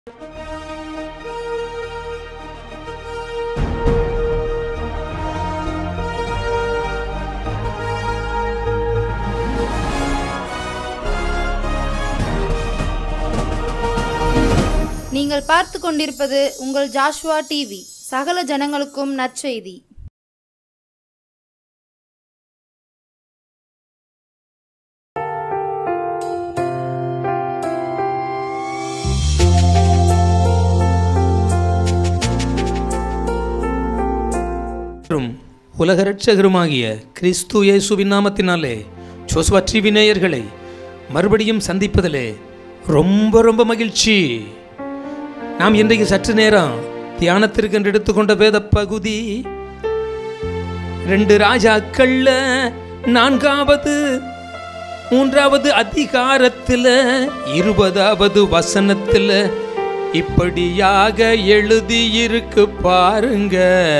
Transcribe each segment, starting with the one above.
நீங்கள் பார்த்து கொண்டிருப்பது உங்கள் ஜாஷ்வா டிவி சகல ஜனங்களுக்கும் நற்செய்தி மற்றும் உலக ரட்சகருமாகிய கிறிஸ்து இயேசுவின் நாமத்தினாலே ஜோஸ்வா டிவி நேயர்களை மறுபடியும் சந்திப்பதிலே ரொம்ப ரொம்ப மகிழ்ச்சி நாம் இன்றைக்கு சற்று நேரம் தியானத்திற்கு என்று எடுத்துக்கொண்ட வேத பகுதி ரெண்டு ராஜாக்கள்ல நான்காவது மூன்றாவது அதிகாரத்தில் இருபதாவது வசனத்தில் இப்படியாக எழுதியிருக்கு பாருங்க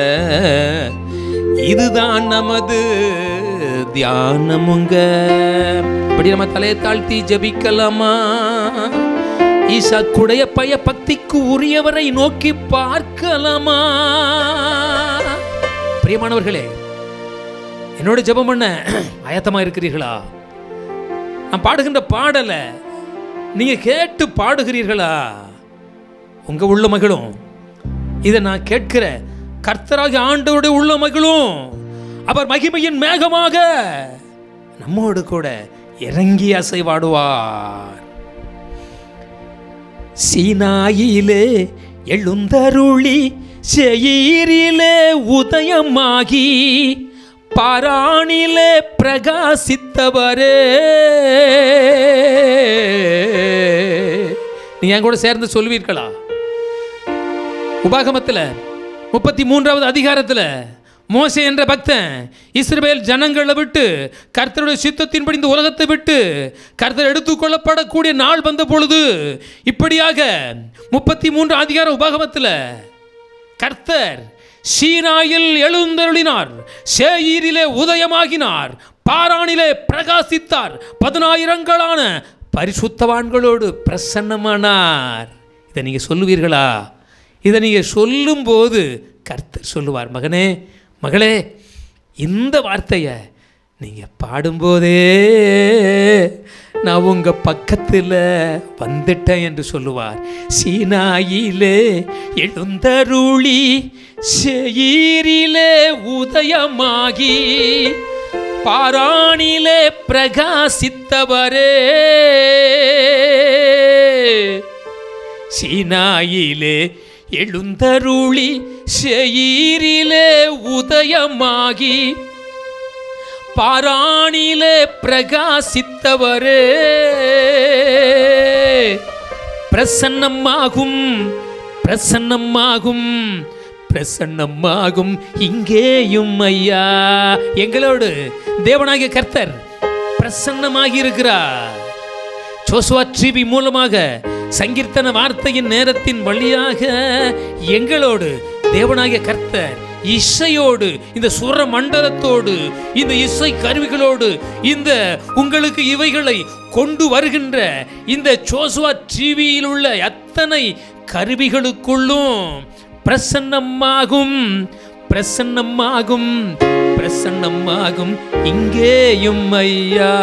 இதுதான் நமது தியானமுங்க இப்படி நம்ம தலையை தாழ்த்தி ஜபிக்கலாமா ஈசாக்குடைய பய பக்திக்கு உரியவரை நோக்கி பார்க்கலாமா பிரியமானவர்களே என்னோட ஜெபம் பண்ண ஆயத்தமா இருக்கிறீர்களா நான் பாடுகின்ற பாடலை நீங்க கேட்டு பாடுகிறீர்களா உங்க உள்ள மகளும் இதை நான் கேட்கிற கர்த்தராகி ஆண்டவருடைய உள்ள மகளும் அவர் மகிமையின் மேகமாக நம்மோடு கூட இறங்கி அசைவாடுவார் சீனாயிலே எழுந்தருளி செயிரிலே உதயமாகி பாராணிலே பிரகாசித்தவரே நீ என் கூட சேர்ந்து சொல்வீர்களா உபாகமத்தில் முப்பத்தி மூன்றாவது அதிகாரத்தில் மோசே என்ற பக்தன் இஸ்ரவேல் ஜனங்களை விட்டு கர்த்தருடைய சித்தத்தின்படி இந்த உலகத்தை விட்டு கர்த்தர் எடுத்துக்கொள்ளப்படக்கூடிய நாள் வந்த பொழுது இப்படியாக முப்பத்தி மூன்று அதிகார உபாகமத்தில் கர்த்தர் சீனாயில் எழுந்தருளினார் சேயீரிலே உதயமாகினார் பாரானிலே பிரகாசித்தார் பதினாயிரங்களான பரிசுத்தவான்களோடு பிரசன்னமானார் இதை நீங்கள் சொல்லுவீர்களா இதை நீங்கள் சொல்லும்போது கர்த்தர் சொல்லுவார் மகனே மகளே இந்த வார்த்தையை நீங்கள் பாடும்போதே நான் உங்கள் பக்கத்தில் வந்துட்டேன் என்று சொல்லுவார் சீனாயிலே எழுந்தருளி செயிரிலே உதயமாகி பாராணிலே பிரகாசித்தவரே சீனாயிலே எழுந்தருளி செயிரிலே உதயமாகி பாராணிலே பிரகாசித்தவரே பிரசன்னமாகும் பிரசன்னமாகும் பிரசன்னமாகும் இங்கேயும் ஐயா எங்களோடு தேவனாகிய கர்த்தர் பிரசன்னமாகி இருக்கிறார் ஜோசுவா டிவி மூலமாக சங்கீர்த்தன வார்த்தையின் நேரத்தின் வழியாக எங்களோடு தேவனாகிய கர்த்தர் இசையோடு இந்த சுர மண்டலத்தோடு இந்த இசை கருவிகளோடு இந்த உங்களுக்கு இவைகளை கொண்டு வருகின்ற இந்த ஜோசுவா டிவியில் உள்ள அத்தனை கருவிகளுக்குள்ளும் பிரசன்னமாகும் பிரசன்னமாகும் பிரசன்னமாகும் இங்கேயும் ஐயா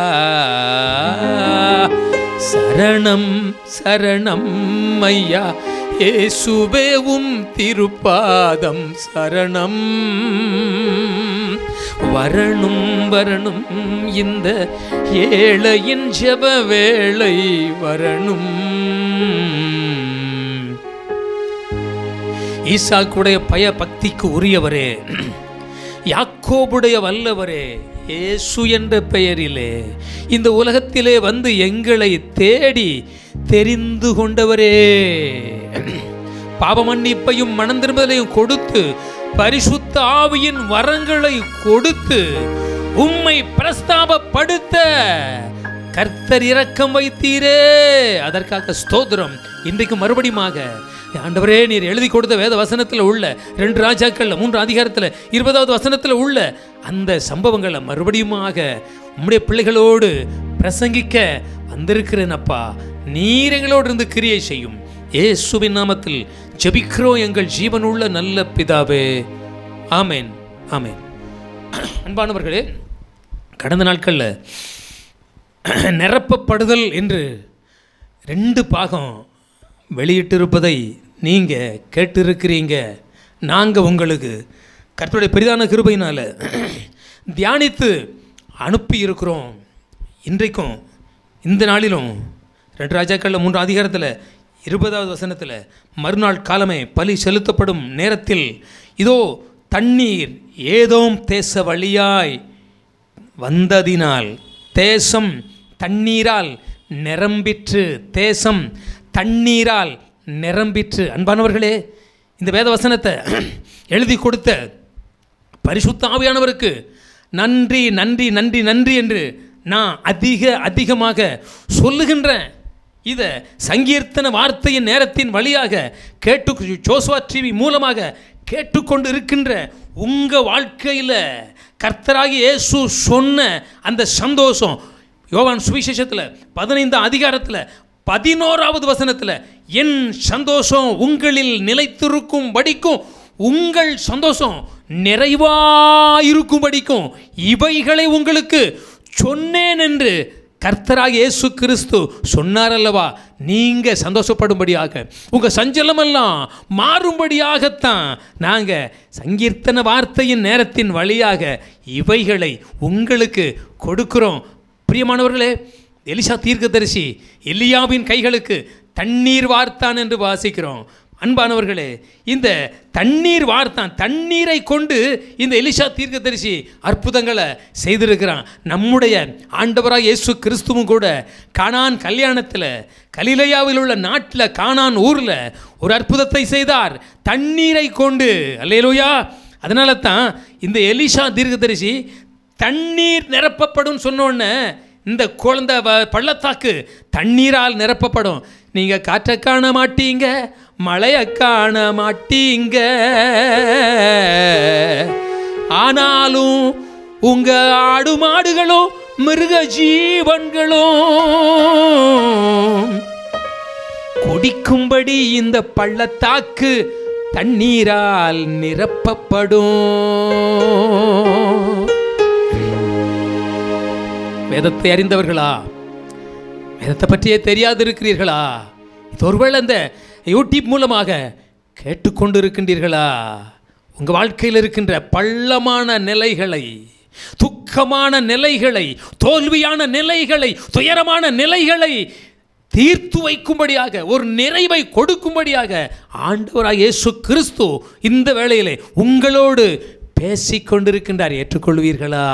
சரணம் சரணம் ஐயா ஏசுவேவும் திருப்பாதம் சரணம் வரணும் வரணும் இந்த ஏழையின் ஜெப வேளை வரணும் ஈசாக்குடைய பய பக்திக்கு உரியவரே யாக்கோபுடைய வல்லவரே இயேசு என்ற பெயரிலே இந்த உலகத்திலே வந்து எங்களை தேடி தெரிந்து கொண்டவரே பாவ மன்னிப்பையும் மனம் திரும்பலையும் கொடுத்து பரிசுத்த ஆவியின் வரங்களை கொடுத்து உம்மை பிரஸ்தாபப்படுத்த கர்த்தர் இரக்கம் வைத்தீரே அதற்காக ஸ்தோத்திரம் இன்றைக்கு மறுபடியுமாக ஆண்டவரே நீர் எழுதி கொடுத்த வேத வசனத்தில் உள்ள ரெண்டு ராஜாக்கள்ல மூன்று அதிகாரத்தில் இருபதாவது வசனத்தில் உள்ள அந்த சம்பவங்களை மறுபடியுமாக உம்முடைய பிள்ளைகளோடு பிரசங்கிக்க வந்திருக்கிறேன் அப்பா நீர் எங்களோடு இருந்து கிரியை செய்யும் இயேசுவின் நாமத்தில் ஜெபிக்கிறோம் எங்கள் ஜீவனுள்ள நல்ல பிதாவே ஆமென் ஆமென் அன்பானவர்களே கடந்த நாட்களில் நிரப்பப்படுதல் என்று ரெண்டு பாகம் வெளியிட்டிருப்பதை நீங்கள் கேட்டிருக்கிறீங்க நாங்கள் உங்களுக்கு கர்த்தருடைய பெரிதான கிருபையினால் தியானித்து அனுப்பி இருக்கிறோம் இன்றைக்கும் இந்த நாளிலும் ரெண்டு ராஜாக்களில் மூன்று அதிகாரத்தில் இருபதாவது வசனத்தில் மறுநாள் காலமே பலி செலுத்தப்படும் நேரத்தில் இதோ தண்ணீர் ஏதோம் தேச வழியாய் வந்ததினால் தேசம் தண்ணீரால் நிரம்பிற்று தேசம் தண்ணீரால் நிரம்பிற்று அன்பானவர்களே இந்த வேத வசனத்தை எழுதி கொடுத்த பரிசுத்த ஆவியானவருக்கு நன்றி நன்றி நன்றி நன்றி என்று நான் அதிக அதிகமாக சொல்லுகின்றேன் இதை சங்கீர்த்தன வார்த்தையின் நேரத்தின் வழியாக கேட்டு ஜோஸ்வா டிவி மூலமாக கேட்டுக்கொண்டு இருக்கின்ற உங்கள் வாழ்க்கையில் கர்த்தராகி இயேசு சொன்ன அந்த சந்தோஷம் யோவான் சுவிசேஷத்தில் பதினைந்தாம் அதிகாரத்தில் பதினோராவது வசனத்தில் என் சந்தோஷம் உங்களில் நிலைத்திருக்கும் படிக்கும் உங்கள் சந்தோஷம் நிறைவாயிருக்கும்படிக்கும் இவைகளை உங்களுக்கு சொன்னேன் என்று கர்த்தராக இயேசு கிறிஸ்து சொன்னார் அல்லவா நீங்கள் சந்தோஷப்படும்படியாக உங்கள் சஞ்சலமெல்லாம் மாறும்படியாகத்தான் நாங்கள் சங்கீர்த்தன வார்த்தையின் நேரத்தின் வழியாக இவைகளை உங்களுக்கு கொடுக்கிறோம் பிரியமானவர்களே எலிசா தீர்க்கதரிசி எலியாவின் கைகளுக்கு தண்ணீர் வார்த்தான் என்று வாசிக்கிறோம் அன்பானவர்களே இந்த தண்ணீர் வார்த்தான் தண்ணீரை கொண்டு இந்த எலிஷா தீர்க்கதரிசி அற்புதங்களை செய்திருக்கிறான் நம்முடைய ஆண்டவராக இயேசு கிறிஸ்துவும் கூட கானான் கல்யாணத்தில் கலிலையாவில் உள்ள நாட்டில் கானான் ஊரில் ஒரு அற்புதத்தை செய்தார் தண்ணீரை கொண்டு அல்லேலூயா அதனால தான் இந்த எலிஷா தீர்க்கதரிசி தண்ணீர் நிரப்பப்படும் சொன்னோன்னே இந்த குழந்தை வ- பள்ளத்தாக்கு தண்ணீரால் நிரப்பப்படும் நீங்கள் காற்றை காண மாட்டீங்க மழையை காண மாட்டீங்க ஆனாலும் உங்க ஆடு மாடுகளும் மிருக ஜீவன்களும் குடிக்கும்படி இந்த பள்ளத்தாக்கு தண்ணீரால் நிரப்பப்படும் வேதத்தை அறிந்தவர்களா வேதத்தை பற்றியே தெரியாது இருக்கிறீர்களா இது ஒருவேளை இந்த யூடியூப் மூலமாக கேட்டுக்கொண்டு இருக்கின்றீர்களா உங்கள் வாழ்க்கையில் இருக்கின்ற பள்ளமான நிலைகளை துக்கமான நிலைகளை தோல்வியான நிலைகளை துயரமான நிலைகளை தீர்த்து வைக்கும்படியாக ஒரு நிறைவை கொடுக்கும்படியாக ஆண்டவராக இயேசு கிறிஸ்து இந்த வேளையிலே உங்களோடு பேசிக் கொண்டிருக்கின்றார் ஏற்றுக்கொள்வீர்களா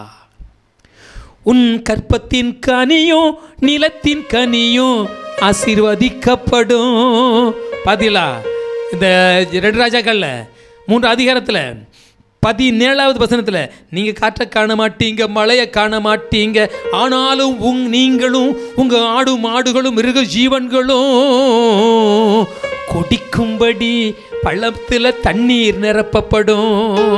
உன் கற்பத்தின் கனியும் நிலத்தின் கனியும் ஆசீர்வதிக்கப்படும் பதிலா இந்த ரெண்டு ராஜாக்கள்ல மூன்று அதிகாரத்தில் பதினேழாவது வசனத்தில் நீங்கள் காற்றை காண மாட்டீங்க மழையை காண மாட்டீங்க ஆனாலும் உங் நீங்களும் உங்கள் ஆடு மாடுகளும் மிருக ஜீவன்களும் குடிக்கும்படி பள்ளத்தில் தண்ணீர் நிரப்பப்படும்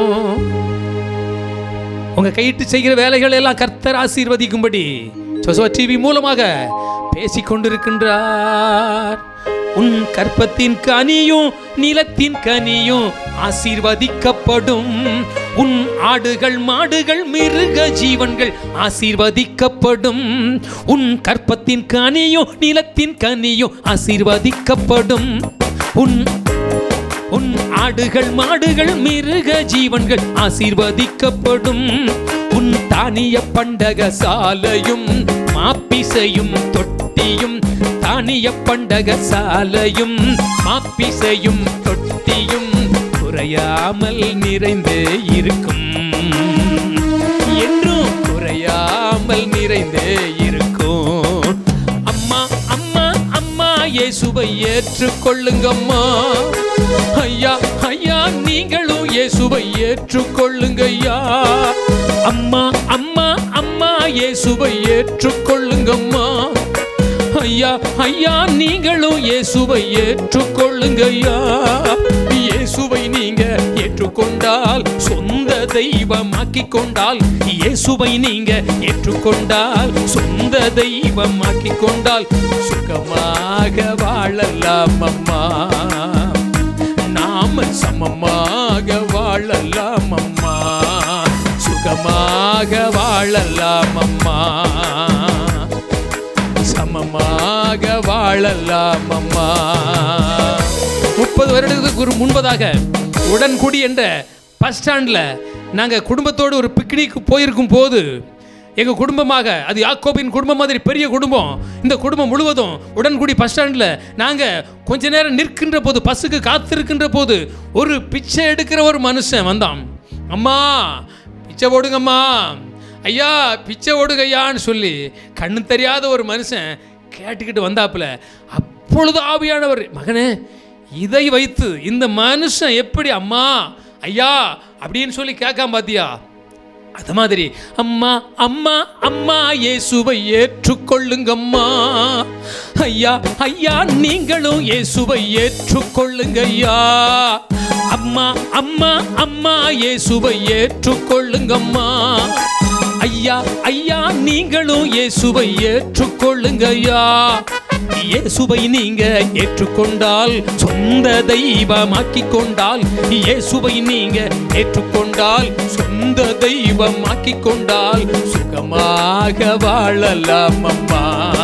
உங்க கையிட்டு செய்கிற வேலைகள் எல்லாம் கர்த்தர் ஆசீர்வதிக்கும்படி ஜோசுவா டிவி மூலமாக பேசிக் கொண்டிருக்கின்றார் உன் கற்பத்தின் கனியும் நிலத்தின் கனியும் ஆசீர்வதிக்கப்படும் உன் ஆடுகள் மாடுகள் மிருக ஜீவன்கள் ஆசீர்வதிக்கப்படும் உன் கற்பத்தின் கனியும் நிலத்தின் கனியும் ஆசீர்வதிக்கப்படும் உன் உன் ஆடுகள் மாடுகள் மிருக ஜீவன்கள் ஆசீர்வதிக்கப்படும் உன் தானிய பண்டக சாலையும் மாப்பிசையும் தொட்டியும் தானிய பண்டக சாலையும் மாப்பிசையும் தொட்டியும் குறையாமல் நிறைந்து இருக்கும் என்றும் குறையாமல் நிறைந்தே இருக்கும் அம்மா அம்மா அம்மா இயேசுவை ஏற்றுக்கொள்ளுங்கம்மா ஐயா ஐயா நீங்களும் இயேசுவை ஏற்றுக்கொள்ளுங்க ஐயா அம்மா அம்மா அம்மா இயேசுவை ஏற்றுக்கொள்ளுங்கம்மா ஐயா ஐயா நீங்களும் இயேசுவை ஏற்றுக்கொள்ளுங்க ஐயா இயேசுவை நீங்க ஏற்றுக்கொண்டால் சொந்த தெய்வமாக்கிக் கொண்டால் இயேசுவை நீங்க ஏற்றுக்கொண்டால் சொந்த தெய்வமாக்கிக் கொண்டால் சுகமாக வாழலாம் அம்மா நாம சமமாக வாழலாம் அம்மா சுகமாக வாழலாம் அம்மா சமமாக வாழலாம் அம்மா முப்பது வருடத்துக்கு ஒரு முன்பதாக உடன்குடி என்ற பஸ் ஸ்டாண்டில் நாங்கள் குடும்பத்தோடு ஒரு பிக்னிக் போயிருக்கும் போது எங்கள் குடும்பமாக அது யாக்கோபின் குடும்பம் மாதிரி பெரிய குடும்பம் இந்த குடும்பம் முழுவதும் உடன்குடி பஸ் ஸ்டாண்டில் நாங்கள் கொஞ்ச நேரம் நிற்கின்ற போது பஸ்ஸுக்கு காத்திருக்கின்ற போது ஒரு பிச்சை எடுக்கிற ஒரு மனுஷன் வந்தான் அம்மா பிச்சை போடுங்கம்மா ஐயா பிச்சை ஓடுங்க ஐயான்னு சொல்லி கண்ணு தெரியாத ஒரு மனுஷன் கேட்டுக்கிட்டு வந்தாப்புல அப்பொழுது ஆவியானவர் மகனே இதை வைத்து இந்த மனுஷன் எப்படி அம்மா ஐயா அப்படின்னு சொல்லி கேட்காம பாத்தியா அது மாதிரி அம்மா அம்மா அம்மா இயேசுவை ஏற்றுக்கொள்ளுங்கம்மா ஐயா ஐயா நீங்களும் இயேசுவை ஏற்றுக்கொள்ளுங்க ஐயா அம்மா அம்மா அம்மா இயேசுவை ஏற்றுக்கொள்ளுங்கம்மா ஐயா ஐயா நீங்களும் இயேசுவை ஏற்றுக்கொள்ளுங்க ஐயா இயேசுவை நீங்க ஏற்றுக்கொண்டால் சொந்த தெய்வமாக்கிக் கொண்டால் இயேசுவை நீங்க ஏற்றுக்கொண்டால் சொந்த தெய்வமாக்கிக் கொண்டால் சுகமாக வாழலாம் அம்மா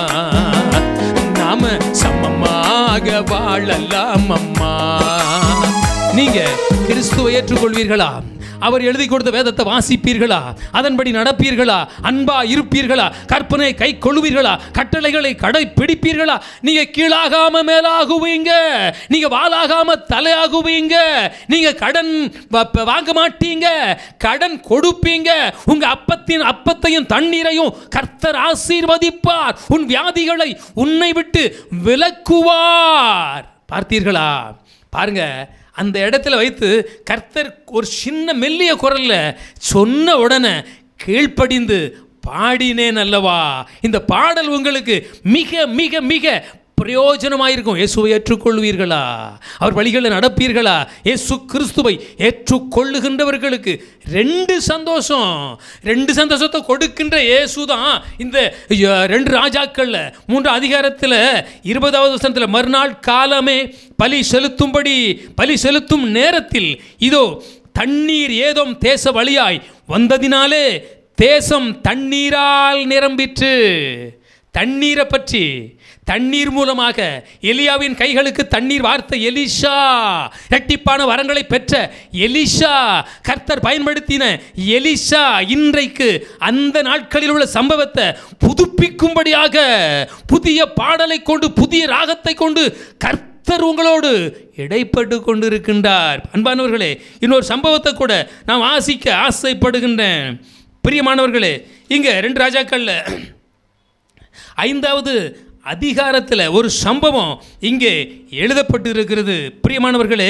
நாம சமமாக வாழலாம் அம்மா நீங்க கிறிஸ்துவை ஏற்றுக்கொள்வீர்களா அவர் எழுதி கொடுத்த வேதத்தை வாசிப்பீர்களா அதன்படி நடப்பீர்களா அன்பா இருப்பீர்களா கற்பனை கை கொள்வீர்களா கட்டளைகளை கடை பிடிப்பீர்களா நீங்க கீழாகாம மேலாகுவீங்க நீங்க வாலாகாம தலையாகுவீங்க நீங்க கடன் வ- ப- வாங்க மாட்டீங்க கடன் கொடுப்பீங்க உங்க அப்பத்தின் அப்பத்தையும் தண்ணீரையும் கர்த்தர் ஆசீர்வதிப்பார் உன் வியாதிகளை உன்னை விட்டு விலக்குவார் பார்த்தீர்களா பாருங்க அந்த இடத்துல வைத்து கர்த்தர் ஒரு சின்ன மெல்லிய குரல்ல சொன்ன உடனே கீழ்ப்படிந்து பாடினேன் அல்லவா இந்த பாடல் உங்களுக்கு மிக மிக மிக பிரயோஜனமாயிருக்கும் இயேசுவை ஏற்றுக்கொள்வீர்களா அவர் வழிகளில் நடப்பீர்களா இயேசு கிறிஸ்துவை ஏற்றுக்கொள்ளுகின்றவர்களுக்கு ரெண்டு சந்தோஷம் ரெண்டு சந்தோஷத்தை கொடுக்கின்ற இயேசு தான் இந்த அஹ், ரெண்டு ராஜாக்கள்ல மூன்று அதிகாரத்தில் இருபதாவது வசனத்தில் மறுநாள் காலமே பலி செலுத்தும்படி பலி செலுத்தும் நேரத்தில் இதோ தண்ணீர் ஏதோம் தேச வழியாய் வந்ததினாலே தேசம் தண்ணீரால் நிரம்பிற்று தண்ணீரை பற்றி தண்ணீர் மூலமாக எலியாவின் கைகளுக்கு தண்ணீர் வார்த்த எலிஷா இரட்டிப்பான வரங்களை பெற்ற எலிஷா கர்த்தர் பயன்படுத்தின எலிஷா இன்றைக்கு அந்த நாட்களில் உள்ள சம்பவத்தை புதுப்பிக்கும்படியாக புதிய பாடலை கொண்டு புதிய ராகத்தை கொண்டு கர்த்தர் உங்களோடு இடைப்பட்டு கொண்டிருக்கின்றார் அன்பானவர்களே இன்னொரு சம்பவத்தை கூட நான் வாசிக்க ஆசைப்படுகின்றேன் பிரியமானவர்களே இங்கே ரெண்டு ராஜாக்கள்ல ஐந்தாவது அதிகாரத்தில் ஒரு சம்பவம் இங்கே எழுதப்பட்டு இருக்கிறது பிரியமானவர்களே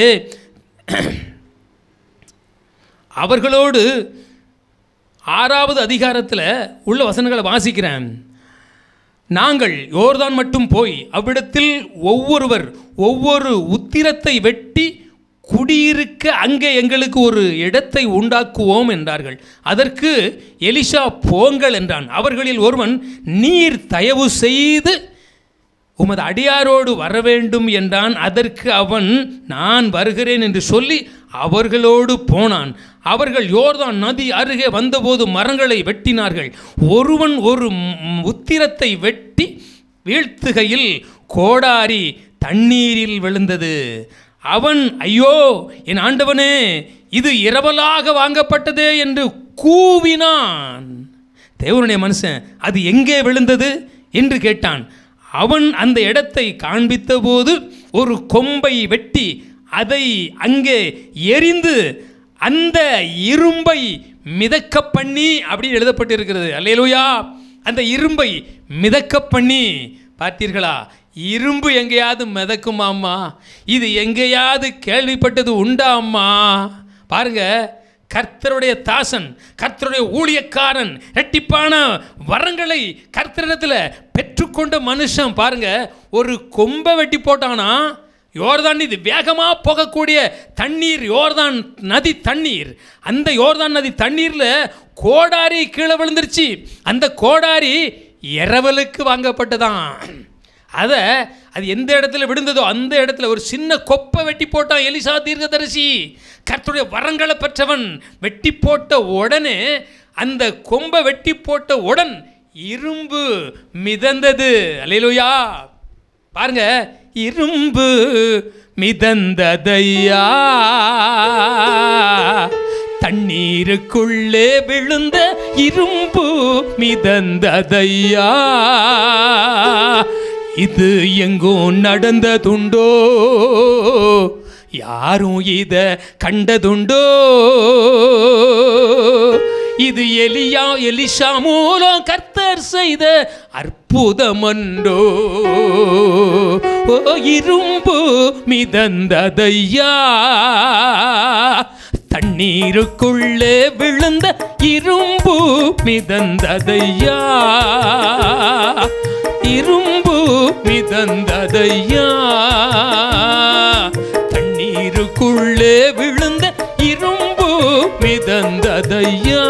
அவர்களோடு ஆறாவது அதிகாரத்தில் உள்ள வசனங்களை வாசிக்கிறேன் நாங்கள் யோர்தான் மட்டும் போய் அவ்விடத்தில் ஒவ்வொருவர் ஒவ்வொரு உத்திரத்தை வெட்டி குடியிருக்க அங்கே எங்களுக்கு ஒரு இடத்தை உண்டாக்குவோம் என்றார்கள் அதற்கு எலிஷா போங்கள் என்றான் அவர்களில் ஒருவன் நீர் தயவு செய்து உமது அடியாரோடு வர வேண்டும் என்றான் அதற்கு அவன் நான் வருகிறேன் என்று சொல்லி அவர்களோடு போனான் அவர்கள் யோர்தான் நதி அருகே வந்தபோது மரங்களை வெட்டினார்கள் ஒருவன் ஒரு ம், உத்திரத்தை வெட்டி வீழ்த்துகையில் கோடாரி தண்ணீரில் விழுந்தது அவன் ஐயோ என் ஆண்டவனே இது இரவலாக வாங்கப்பட்டதே என்று கூவினான் தேவனுடைய மனுஷன் அது எங்கே விழுந்தது என்று கேட்டான் அவன் அந்த இடத்தை காண்பித்தபோது ஒரு கொம்பை வெட்டி அதை அங்கே எரிந்து அந்த இரும்பை மிதக்க பண்ணி அப்படின்னு எழுதப்பட்டிருக்கிறது அல்லேலூயா அந்த இரும்பை மிதக்க பண்ணி பார்த்தீர்களா இரும்பு எங்கேயாவது மிதக்குமாம்மா இது எங்கேயாவது கேள்விப்பட்டது உண்டா அம்மா பாருங்க கர்த்தருடைய தாசன் கர்த்தருடைய ஊழியக்காரன் ரெட்டிப்பான வரங்களை கர்த்தரிடத்தில் பெற்றுக்கொண்ட மனுஷன் பாருங்க ஒரு கொம்பை வெட்டி போட்டானா யோர்தான் இது வேகமாக போகக்கூடிய தண்ணீர் யோர்தான் நதி தண்ணீர் அந்த யோர்தான் நதி தண்ணீரில் கோடாரி கீழே விழுந்துருச்சு அந்த கோடாரி இரவலுக்கு வாங்கப்பட்டதான் அதை அது எந்த இடத்துல விழுந்ததோ அந்த இடத்துல ஒரு சின்ன கொப்பை வெட்டி போட்டான் எலிசா தீர்க்கதரிசி கர்த்தருடைய வரங்களை பெற்றவன் வெட்டி போட்ட உடனே அந்த கொம்பை வெட்டி போட்ட உடன் இரும்பு மிதந்தது அல்லேலூயா பாருங்க இரும்பு மிதந்ததையா தண்ணீருக்குள்ளே விழுந்த இரும்பு மிதந்ததையா இது எங்கும் நடந்ததுண்டோ யாரும் இத கண்டதுண்டோ இது எலியா எலிஷா மூலம் கர்த்தர் செய்த அற்புதமன்றோ ஓ இரும்பு மிதந்ததையா தண்ணீருக்குள்ளே விழுந்த இரும்பு மிதந்ததையா இரும்பு மிதந்ததையா தண்ணீருக்குள்ளே விழுந்த இரும்பு மிதந்ததையா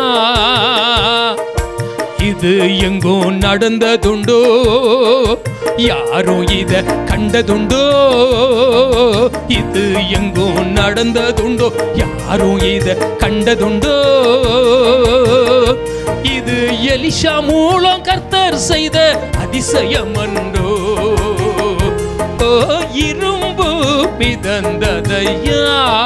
இது எங்கோ நடந்ததுண்டோ யாரும் இத கண்டதுண்டோ இது எங்கோ நடந்ததுண்டோ யாரும் இத கண்டதுண்டோ இது எலிஷா மூலம் கர்த்தர் செய்த அதிசயம் அன்றோ ஓ இரும்பு மிதந்ததையா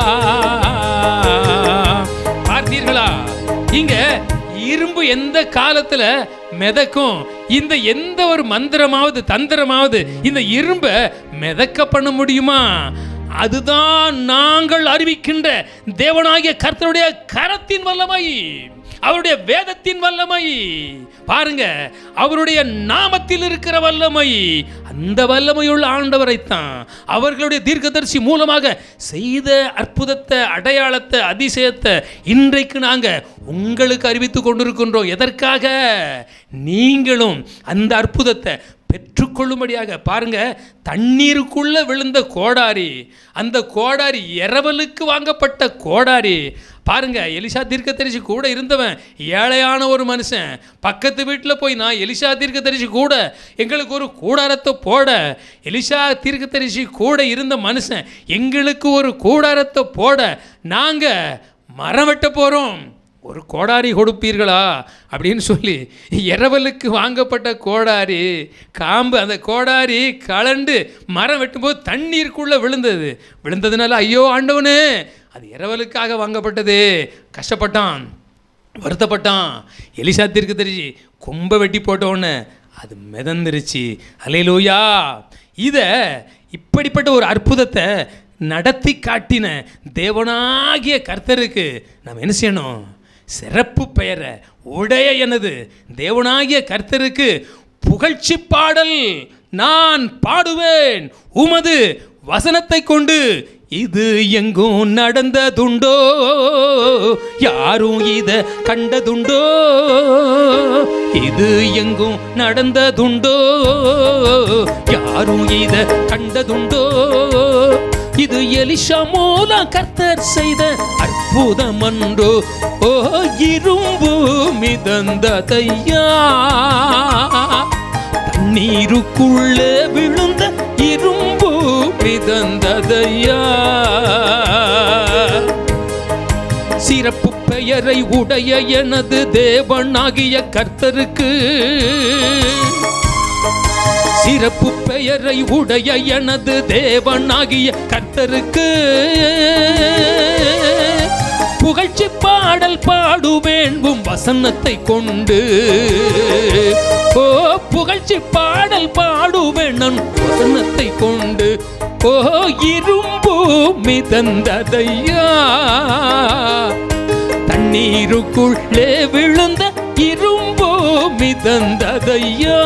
பார்த்தீர்களா இங்க இரும்பு எந்த காலத்துல மிதக்கும் இந்த எந்த ஒரு மந்திரமாவது தந்திரமாவது இந்த இரும்பை மிதக்க பண்ண முடியுமா அதுதான் நாங்கள் அறிவிக்கின்ற தேவனாகிய கர்த்தருடைய கரத்தின் வல்லமை அவருடைய வேதத்தின் வல்லமை பாருங்க அவருடைய நாமத்தில் இருக்கிற வல்லமை அந்த வல்லமையுள்ள ஆண்டவரைத்தான் அவர்களுடைய தீர்க்கதரிசி மூலமாக செய்த அற்புதத்தை அடையாளத்தை அதிசயத்தை இன்றைக்கு நாங்க உங்களுக்கு அறிவித்துக் கொண்டிருக்கின்றோம் எதற்காக நீங்களும் அந்த அற்புதத்தை பெற்றுக்கொள்ளும்படியாக பாருங்க தண்ணீருக்குள்ள விழுந்த கோடாரி அந்த கோடாரி இரவலுக்கு வாங்கப்பட்ட கோடாரி பாருங்க எலிசா தீர்க்கதரிசி கூட இருந்தவன் ஏழையான ஒரு மனுஷன் பக்கத்து வீட்டில் போய் நான் எலிசா தீர்க்கதரிசி கூட எங்களுக்கு ஒரு கூடாரத்தை போட எலிசா தீர்க்கதரிசி கூட இருந்த மனுஷன் எங்களுக்கு ஒரு கூடாரத்தை போட நாங்கள் மரம் வெட்ட போகிறோம் ஒரு கோடாரி கொடுப்பீர்களா அப்படின்னு சொல்லி இரவலுக்கு வாங்கப்பட்ட கோடாரி காம்பு அந்த கோடாரி கலண்டு மரம் வெட்டும்போது தண்ணீருக்குள்ளே விழுந்தது விழுந்ததுனால ஐயோ ஆண்டவனே அது இரவலுக்காக வாங்கப்பட்டது கஷ்டப்பட்டான் வருத்தப்பட்டான் எலிசா தீர்க்கு தெரிஞ்சு கொம்பை வெட்டி போட்டோன்னு அது மிதந்துருச்சு அலையிலூயா இதை இப்படிப்பட்ட ஒரு அற்புதத்தை நடத்தி காட்டின தேவனாகிய கர்த்தருக்கு நாம் என்ன செய்யணும் சிறப்பு பெயரை உடைய எனது தேவனாகிய கர்த்தருக்கு புகழ்ச்சி பாடல் நான் பாடுவேன் உமது வசனத்தை கொண்டு இது எங்கும் நடந்ததுண்டோ யாரும் இத கண்டதுண்டோ இது எங்கும் நடந்ததுண்டோ யாரும் இத கண்டதுண்டோ இது எலிஷா மூலம் கர்த்தர் செய்த அற்புதம் அன்றோ ஓ இரும்பு மிதந்ததையா தண்ணீருக்குள்ளே விழுந்த இரும்பு மிதந்ததையா சிறப்பு பெயரை உடைய எனது தேவனாகிய கர்த்தருக்கு சிறப்பு பெயரை உடைய எனது தேவனாகிய கர்த்தருக்கு புகழ்ச்சி பாடல் பாடுவேன் உம் வசனத்தை கொண்டு ஓ புகழ்ச்சி பாடல் பாடுவேன் நான் வசனத்தை கொண்டு ஓ இரும்பு மிதந்ததையா தண்ணீருக்குள்ளே விழுந்த இரும்பு மிதந்ததையா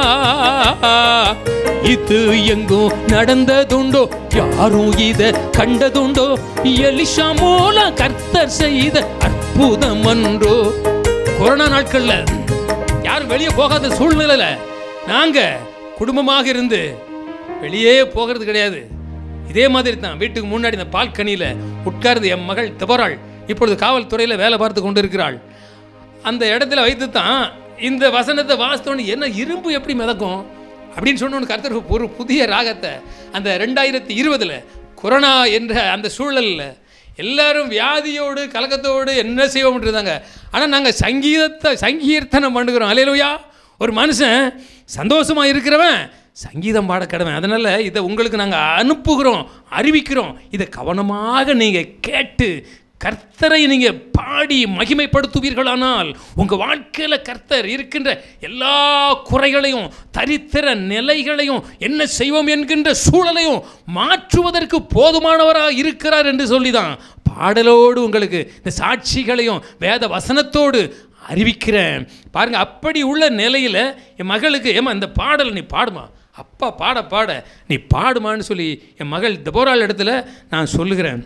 இது எங்கும் நடந்ததுண்டோ யாரும் இத கண்டதுண்டோ எலிஷா மூல கர்த்தர் செய்த அற்புதம் அன்றோ கொரோனா நாட்கள்ல யாரும் வெளியே போகாத சூழ்நிலையில நாங்க குடும்பமாக இருந்து வெளியே போகிறது கிடையாது இதே மாதிரி தான் வீட்டுக்கு முன்னாடி இந்த பால்கனியில் உட்கார்ந்து என் மகள் தெபராள் இப்பொழுது காவல்துறையில் வேலை பார்த்து கொண்டு இருக்கிறாள் அந்த இடத்துல வைத்து தான் இந்த வசனத்தை வாசித்தோன்னு என்ன இரும்பு எப்படி மிதக்கும் அப்படின்னு சொன்னோன்னு கருத்தர் ஒரு புதிய ராகத்தை அந்த ரெண்டாயிரத்தி இருபதில் கொரோனா என்ற அந்த சூழலில் எல்லாரும் வியாதியோடு கலக்கத்தோடு என்ன செய்வோம்னு இருந்தாங்க ஆனால் நாங்கள் சங்கீதத்தை சங்கீர்த்தனம் பண்ணுகிறோம் அலையலுயா ஒரு மனுஷன் சந்தோஷமாக இருக்கிறவன் சங்கீதம் பாட கடமை அதனால் இதை உங்களுக்கு நாங்கள் அனுப்புகிறோம் அறிவிக்கிறோம் இதை கவனமாக நீங்கள் கேட்டு கர்த்தரை நீங்கள் பாடி மகிமைப்படுத்துவீர்களானால் உங்கள் வாழ்க்கையில் கர்த்தர் இருக்கின்ற எல்லா குறைகளையும் தரித்திர நிலைகளையும் என்ன செய்வோம் என்கின்ற சூழலையும் மாற்றுவதற்கு போதுமானவராக இருக்கிறார் என்று சொல்லிதான் பாடலோடு உங்களுக்கு இந்த சாட்சிகளையும் வேத வசனத்தோடு அறிவிக்கிறேன் பாருங்க அப்படி உள்ள நிலையில் என் மகளுக்கு ஏமா இந்த பாடல் நீ பாடுமா அப்பா பாட பாட நீ பாடுமான்னு சொல்லி என் மகள் தெபோராள் இடத்துல நான் சொல்லுகிறேன்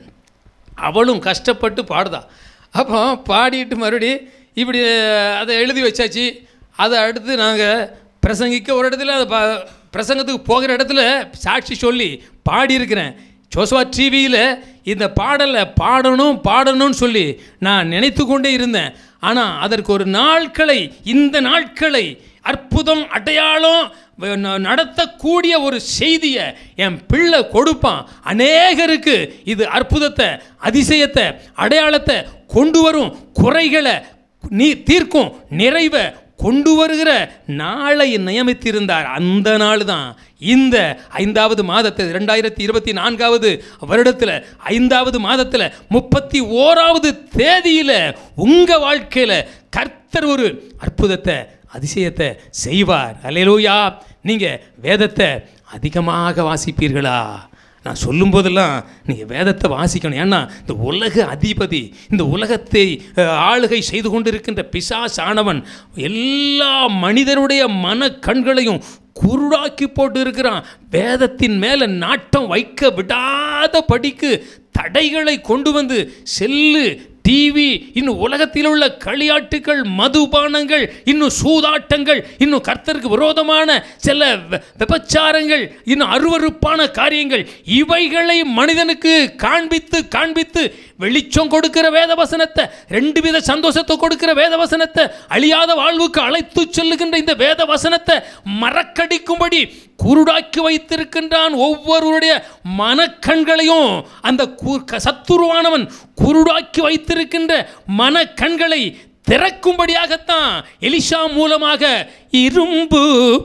அவளும் கஷ்டப்பட்டு பாடுதா அப்போ பாடிட்டு மறுபடி இப்படி அதை எழுதி வச்சாச்சு அதை அடுத்து நாங்கள் பிரசங்கிக்க ஒரு இடத்துல அதை பா பிரசங்கத்துக்கு போகிற இடத்துல சாட்சி சொல்லி பாடியிருக்கிறேன் ஜோஸ்வா டிவியில் இந்த பாடலை பாடணும் பாடணும்னு சொல்லி நான் நினைத்து கொண்டே இருந்தேன் ஆனால் அதற்கு ஒரு நாட்களை இந்த நாட்களை அற்புதம் அடையாளம் வ- ந- நடத்தக்கூடிய ஒரு செய்தியை என் பிள்ளை கொடுப்பான் அநேகருக்கு இது அற்புதத்தை அதிசயத்தை அடையாளத்தை கொண்டு வரும் குறைகளை நீ தீர்க்கும் நிறைவை கொண்டு வருகிற நாளை நியமித்திருந்தார் அந்த நாள் தான் இந்த ஐந்தாவது மாதத்தில் ரெண்டாயிரத்தி இருபத்தி நான்காவது வருடத்தில் ஐந்தாவது மாதத்தில் முப்பத்தி ஓராவது தேதியில் உங்கள் வாழ்க்கையில் கர்த்தர் ஒரு அற்புதத்தை அதிசயத்தை செய்வார் அல்லேலூயா நீங்கள் வேதத்தை அதிகமாக வாசிப்பீர்களா நான் சொல்லும்போதெல்லாம் நீங்கள் வேதத்தை வாசிக்கணும் ஏன்னா இந்த உலக அதிபதி இந்த உலகத்தை அஹ், ஆளுகை செய்து கொண்டிருக்கின்ற பிசாசானவன் எல்லா மனிதனுடைய மன கண்களையும் குருடாக்கி போட்டு இருக்கிறான் வேதத்தின் மேலே நாட்டம் வைக்க விடாத படிக்கு தடைகளை கொண்டு வந்து செல்லு டிவி இன்னும் உலகத்தில் உள்ள களியாட்டுகள் மதுபானங்கள் இன்னும் சூதாட்டங்கள் இன்னும் கர்த்தருக்கு விரோதமான சில வெ- விபச்சாரங்கள் இன்னும் அருவருப்பான காரியங்கள் இவைகளை மனிதனுக்கு காண்பித்து காண்பித்து வெளிச்சம் கொடுக்கிற வேத வசனத்தை ரெண்டு வித சந்தோஷத்தை கொடுக்கிற வேத வசனத்தை அழியாத வாழ்வுக்கு அழைத்து செல்லுகின்ற இந்த வேத வசனத்தை மறக்கடிக்கும்படி குருடாக்கி வைத்திருக்கின்றான் ஒவ்வொருவருடைய மனக்கண்களையும் அந்த கு- க- சத்துருவானவன் குருடாக்கி வைத்திருக்கின்ற மனக்கண்களை திறக்கும்படியாகத்தான் எலிஷா மூலமாக இரும்பு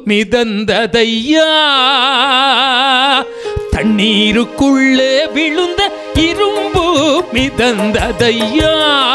மிதந்ததையா தண்ணீருக்குள்ளே விழுந்த இரும்பு மிதந்ததையா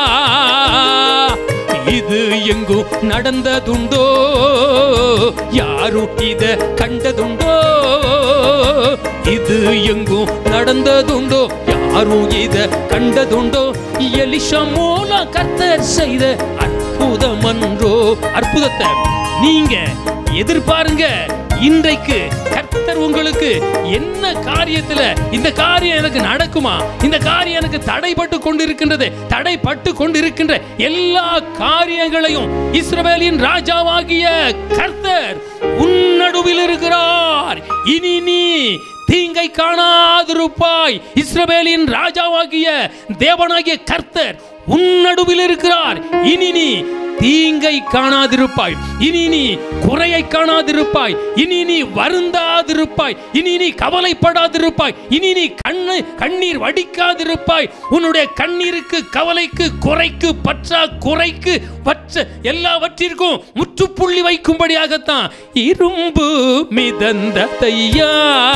இது எங்கும் நடந்ததுண்டோ யாரும் இத கண்டதுண்டோ இது எங்கும் நடந்ததுண்டோ யாரும் இத கண்டதுண்டோ எலிஷா மூலம் கர்த்தர் செய்த அற்புதமன்றோ அற்புதத்தை நீங்க எதிர்பாருங்க இன்றைக்கு கர்த்தர் உங்களுக்கு என்ன காரியத்துல இந்த காரியம் எனக்கு நடக்குமா இந்த காரியம் எனக்கு தடைப்பட்டு கொண்டிருக்கின்றது தடைப்பட்டு கொண்டிருக்கின்ற எல்லா காரியங்களையும் இஸ்ரவேலின் ராஜாவாகிய கர்த்தர் உன்னடுவில் இருக்கிறார் இனி நீ தீங்கை காணாதிருப்பாய் இஸ்ரவேலின் ராஜாவாகிய தேவனாகிய கர்த்தர் உன்னடுவில் இருக்கிறார் இனி நீ தீங்கை காணாதிருப்பாய் இனி நீ குறையை காணாதிருப்பாய் இனி நீ வருந்தாதிருப்பாய் இனி நீ கவலைப்படாதிருப்பாய் இனி நீ கண்ணு கண்ணீர் வடிக்காதிருப்பாய் உன்னுடைய கண்ணீருக்கு கவலைக்கு குறைக்கு பற்றா குறைக்கு பற்ற எல்லாவற்றிற்கும் முற்றுப்புள்ளி வைக்கும்படியாகத்தான் இரும்பு மிதந்ததையா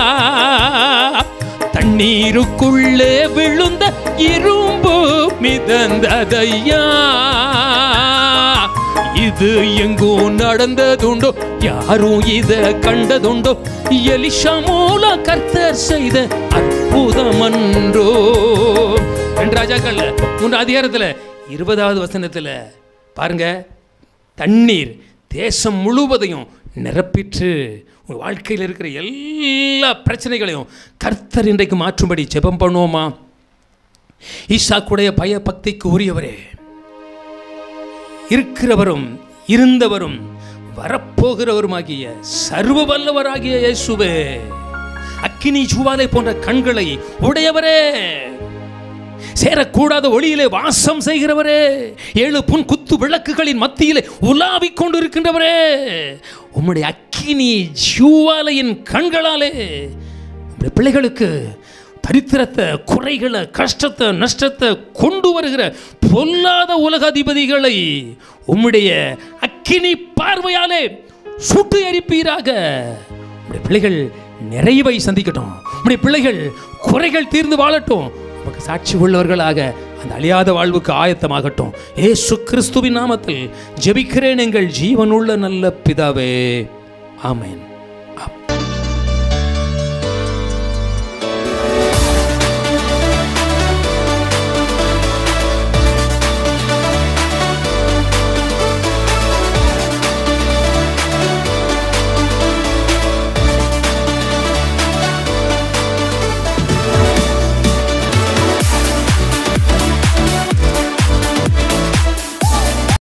தண்ணீருக்குள்ளே விழுந்த இரும்பு மிதந்ததையா இது எங்கும் நடந்ததுண்டோ யாரும் இத கண்டதுண்டோ எலிஷா மூல கர்த்தர் செய்த அற்புதமன்றோ ரெண்டு ராஜாக்கள்ல மூன்று அதிகாரத்துல இருபதாவது வசனத்துல பாருங்க தண்ணீர் தேசம் முழுவதையும் நிரப்பிற்று உங்கள் வாழ்க்கையில் இருக்கிற எல்லா பிரச்சனைகளையும் கர்த்தர் இன்றைக்கு மாற்றும்படி ஜெபம் பண்ணுவோமா ஈசாக்குடைய பய பக்திக்கு உரியவரே இருக்கிறவரும் இருந்தவரும் வரப்போகிறவருமாகிய சர்வ வல்லவராகிய இயேசுவே அக்கினி ஜுவாலை போன்ற கண்களை உடையவரே சேரக்கூடாத ஒளியிலே வாசம் செய்கிறவரே ஏழு புன் குத்து விளக்குகளின் மத்தியிலே உலாவிக் கொண்டிருக்கின்றவரே உம்முடைய அக்கினி ஜூவாலையின் கண்களாலே உம்முடைய பிள்ளைகளுக்கு தரித்திரத்தை குறைகளை கஷ்டத்தை நஷ்டத்தை கொண்டு வருகிற பொல்லாத உலக அதிபதிகளை உம்முடைய அக்கினி பார்வையாலே சுட்டு எரிப்பீராக உம்முடைய பிள்ளைகள் நிறைவை சந்திக்கட்டும் உம்முடைய பிள்ளைகள் குறைகள் தீர்ந்து வாழட்டும் உமக்கு சாட்சி உள்ளவர்களாக அந்த அழியாத வாழ்வுக்கு ஆயத்தமாகட்டும் ஏசு கிறிஸ்துவின் நாமத்தில் ஜெபிக்கிறேன் எங்கள் ஜீவனுள்ள நல்ல பிதாவே ஆமென்